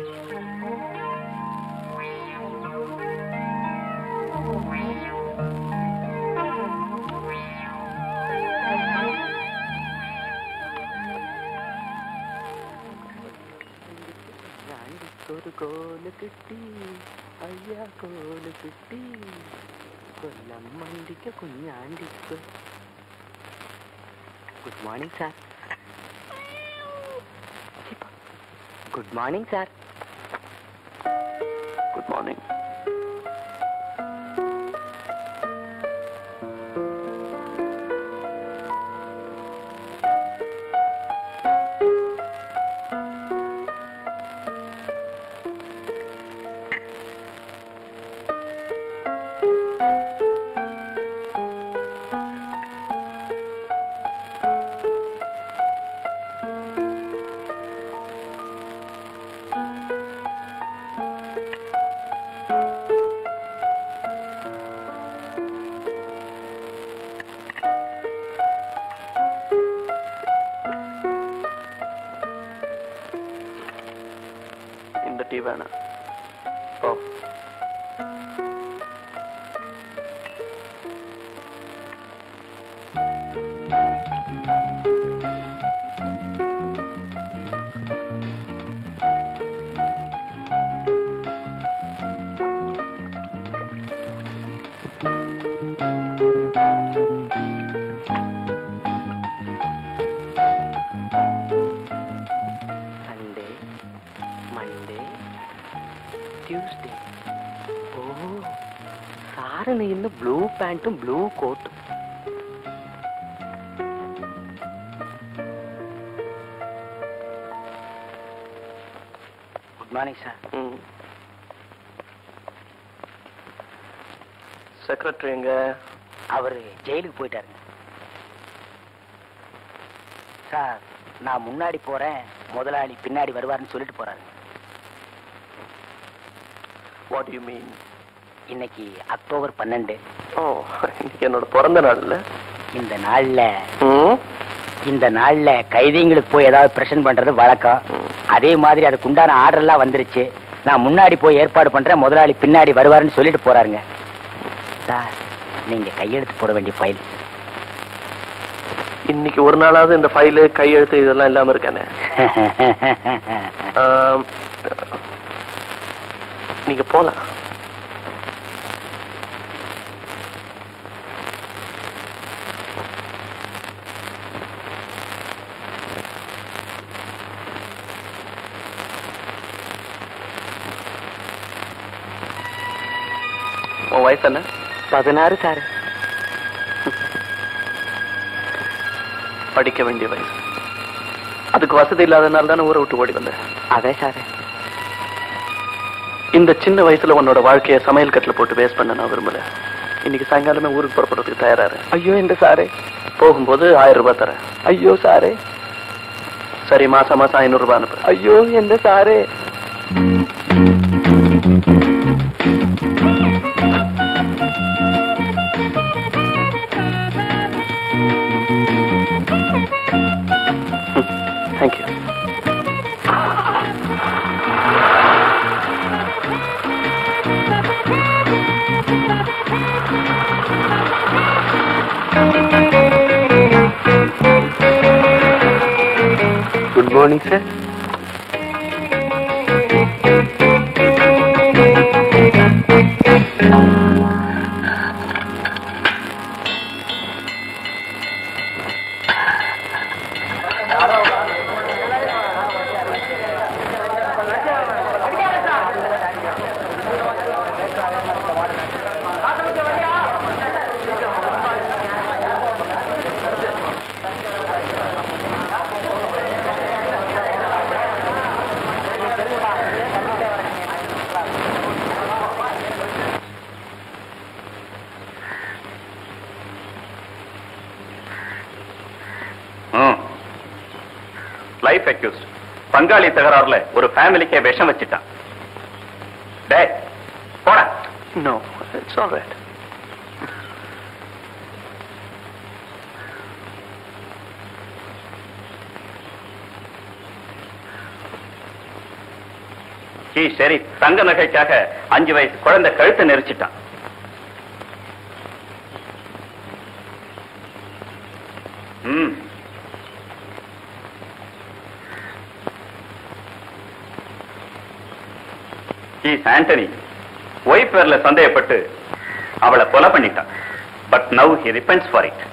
ഒരു കോല് കിട്ടി അയ്യാ കോല് കിട്ടി കൊല്ലം വണ്ടിക്ക് കുഞ്ഞാണ്ടിക്ക് good morning sir good morning sir good morning இந்த டீ வேணாம் ஓ സൺഡേ മൺഡേ ട്യൂസ്ഡേ ഓ സാറിന് ഇന്ന് ബ്ലൂ പാൻറ്റും ബ്ലൂ കോട്ടും ഗുഡ് മോർണിംഗ് സാർ ம் செக்ரட்டரி எங்க அவர் ஜெயிலுக்கு போயிட்டாருங்க சார் நான் முன்னாடி போறேன் முதலாளி பின்னாடி வருவாருன்னு சொல்லிட்டு போறாரு வாட் யூ மீன் இன்னைக்கு அக்டோபர் பன்னெண்டு ஓ இன்னைக்கு என்னோட பிறந்த நாள்ல இந்த நாள்ல ம் இந்த நாள்ல கைதிங்களுக்கு போய் ஏதாவது பிரசன்ட் பண்றது வழக்கம் ம். அதே மாதிரி அதுக்கு உண்டான ஆர்டர் எல்லாம் வந்துருச்சு நான் முன்னாடி போய் ஏற்பாடு பண்றேன் முதலாளி பின்னாடி வருவாருன்னு சொல்லிட்டு போறாருங்க சார் நீங்க கையெழுத்து போட வேண்டிய ஃபைல் இன்னைக்கு ஒரு நாளாவது இந்த ஃபைலு கையெழுத்து இதெல்லாம் இல்லாம இருக்கானே ஆம், நீங்க போலாம் உன் வயசு என்ன பதினாறு சார் படிக்க வேண்டிய வயசு அதுக்கு வசதி இல்லாதனால தானே ஊரை விட்டு ஓடி வந்தேன் அதே சார் இந்த சின்ன வயசுல உன்னோட வாழ்க்கைய சமையல் கட்டில போட்டு வேஸ்ட் பண்ண நான் விரும்பல இன்னைக்கு சாயங்காலமே ஊருக்கு புறப்படுறதுக்கு தயாராரு ஐயோ இந்த சாரே போகும்போது ஆயிரம் ரூபாய் தரேன் ஐயோ சாரே சரி மாசம் மாசம் ஐநூறு ரூபாய் அனுப்பு ஐயோ எந்த சாரே thank you good morning sir life accused பங்காளி தகராறுல ஒரு ஃபேமிலிக்கே விஷம் வச்சுட்டான் டேய் போடா no it's all right he சரி தங்க நகைக்காக அஞ்சு வயசு குழந்தை கழுத்தை நெரிச்சிட்டான் ம் ஹீஸ் ஆண்டனி ஒய்ஃப் பேர்ல சந்தேகப்பட்டு அவளை கொலை பண்ணிட்டான் but now he repents for it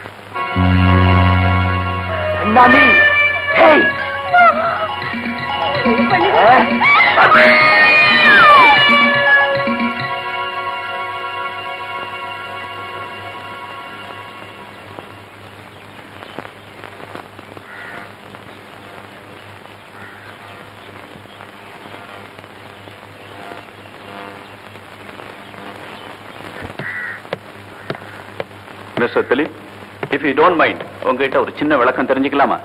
அண்ணாமி hey mister Dileep if you don't mind உங்ககிட்ட ஒரு சின்ன விளக்கம் தெரிஞ்சுக்கலாமா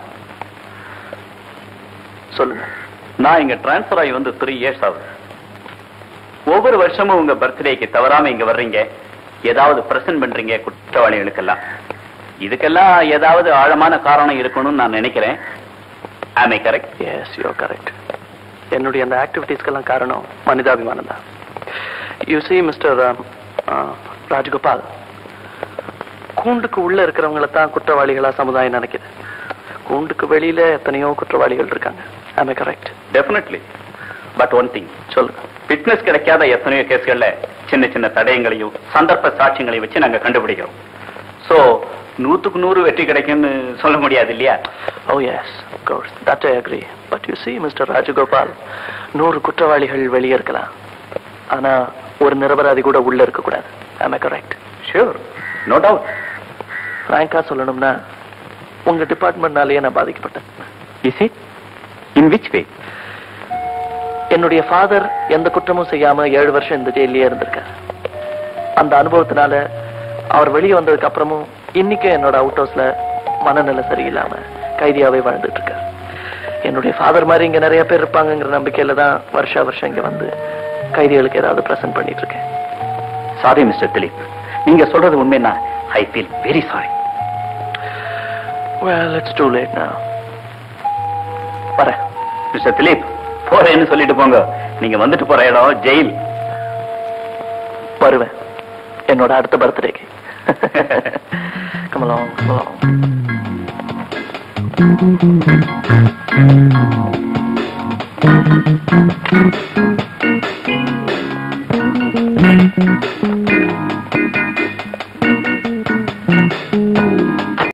சொல்லுங்க நான் இங்க டிரான்ஸ்ஃபர் ஆகி வந்து த்ரீ இயர்ஸ் ஆகுது ஒவ்வொரு வருஷமும் உங்க பர்த்டேக்கு தவறாம இங்க வர்றீங்க ஏதாவது பிரசன்ட் பண்றீங்க குற்றவாளிகளுக்கெல்லாம் இதுக்கெல்லாம் ஏதாவது ஆழமான காரணம் இருக்கணும்னு நான் நினைக்கிறேன் ஆமே கரெக்ட் எஸ் யூ கரெக்ட் என்னுடைய அந்த ஆக்டிவிட்டீஸ்க்கெல்லாம் காரணம் மனிதாபிமானம் தான் யூ சி மிஸ்டர் ராஜகோபால் கூண்டுக்கு உள்ள இருக்கிறவங்கள தான் குற்றவாளிகளா சமுதாயம் நினைக்குது கூண்டுக்கு வெளியில எத்தனையோ குற்றவாளிகள் இருக்காங்க ஆமே correct definitely but one thing சொல்லுங்க ஃபிட்னஸ் கிடைக்காத எத்தனையோ கேஸ்கள்ல சின்ன சின்ன தடயங்களையும் சந்தர்ப்ப சாட்சியங்களையும் வச்சு நாங்க கண்டுபிடிக்கிறோம் சோ நூத்துக்கு நூறு வெற்றி கிடைக்கும்னு சொல்ல முடியாது இல்லையா oh yes course that I agree but you see mister Rajagopal நூறு குற்றவாளிகள் வெளியே இருக்கலாம் ஆனா ஒரு நிரபராதி கூட உள்ள இருக்கக்கூடாது ஆமே கரெக்ட் ஷூர் நோ டவுட் ஃப்ராங்கா சொல்லணும்னா உங்க டிபார்ட்மெண்ட்னாலேயே நான் பாதிக்கப்பட்டேன் is it in which way என்னுடைய ஃபாதர் எந்த குற்றமும் செய்யாம ஏழு வருஷம் இந்த ஜெயிலே இருந்திருக்காரு அந்த அனுபவத்தினால அவர் வெளியே வந்ததுக்கு அப்புறமும் இன்னைக்கும் என்னோட அவுட் ஹவுஸ்ல மனநிலை சரியில்லாம கைதியாவே வாழ்ந்துட்டு இருக்காரு என்னுடைய ஃபாதர் மாதிரி இங்க நிறைய பேர் இருப்பாங்கங்கிற நம்பிக்கையில தான் வருஷா வருஷம் இங்க வந்து கைதிகளுக்கு ஏதாவது பிரசன்ட் பண்ணிட்டு இருக்கேன் சாரி மிஸ்டர் திலீப் நீங்க சொல்றது உண்மைன்னா I feel very sorry well it's too late now வரேன் மிஸ்டர் திலீப் போறேன்னு சொல்லிட்டு போங்க நீங்க வந்துட்டு போற இடம் ஜெயில் வருவேன் என்னோட அடுத்த பர்த்டேக்கு கமலாம் கமலாம் Thank you.